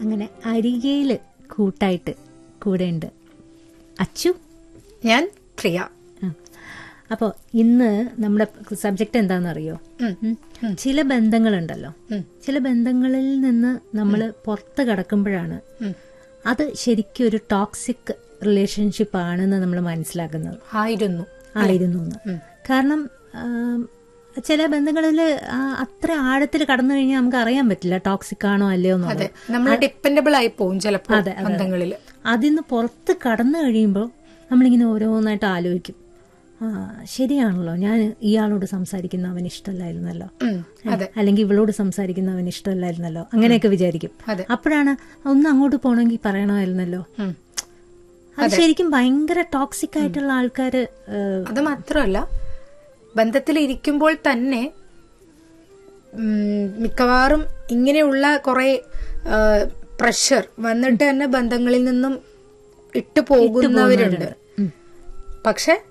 അങ്ങനെ അരികയില് കൂട്ടായിട്ട് കൂടെയുണ്ട് അച്ചു ഞാൻ പ്രിയ അപ്പോൾ ഇന്ന് നമ്മുടെ സബ്ജക്റ്റ് എന്താണെന്നറിയോ ഉം. ഉം. ചില ബന്ധങ്ങളുണ്ടല്ലോ ഉം. ചില ബന്ധങ്ങളിൽ നിന്ന് നമ്മൾ പുറത്ത് കടക്കുമ്പോഴാണ് ഉം. അത് ശരിക്കും ഒരു ടോക്സിക് റിലേഷൻഷിപ്പ് ആണെന്ന് നമ്മൾ മനസ്സിലാക്കുന്നത് ആയിരുന്നു ആയിരുന്നു എന്ന് കാരണം ആം, ചില ബന്ധങ്ങളിൽ അത്ര ആഴത്തിൽ കടന്നു കഴിഞ്ഞാൽ നമുക്ക് അറിയാൻ പറ്റില്ല ടോക്സിക് ആണോ അല്ലയോ അതെ എന്നുള്ളത് നമ്മൾ ഡിപ്പെൻഡബിൾ ആയി പോകും ചിലപ്പോൾ അതെ, അതെ. ബന്ധങ്ങളില് അതിന്ന് പുറത്ത് കടന്നു കഴിയുമ്പോൾ നമ്മളിങ്ങനെ ഓരോന്നായിട്ട് ആലോചിക്കും ആ ശരിയാണല്ലോ ഞാൻ ഇയാളോട് സംസാരിക്കുന്ന അവന് ഇഷ്ടമല്ലായിരുന്നല്ലോ ഉം. അതെ അല്ലെങ്കിൽ ഇവളോട് സംസാരിക്കുന്ന അവന് ഇഷ്ടമല്ലായിരുന്നല്ലോ അങ്ങനെയൊക്കെ വിചാരിക്കും അതെ. അപ്പോഴാണ് ഒന്ന് അങ്ങോട്ട് പോകണമെങ്കിൽ പറയണമായിരുന്നല്ലോ ഉം. അത് ശരിക്കും ഭയങ്കര ടോക്സിക് ആയിട്ടുള്ള ആൾക്കാര് ഏഹ്, അത് മാത്രമല്ല ബന്ധത്തിൽ ഇരിക്കുമ്പോൾ തന്നെ ഉം, മിക്കവാറും ഇങ്ങനെയുള്ള കുറെ പ്രഷർ വന്നിട്ട് തന്നെ ബന്ധങ്ങളിൽ നിന്നും ഇട്ടു പോകുന്നവരുണ്ട് പക്ഷെ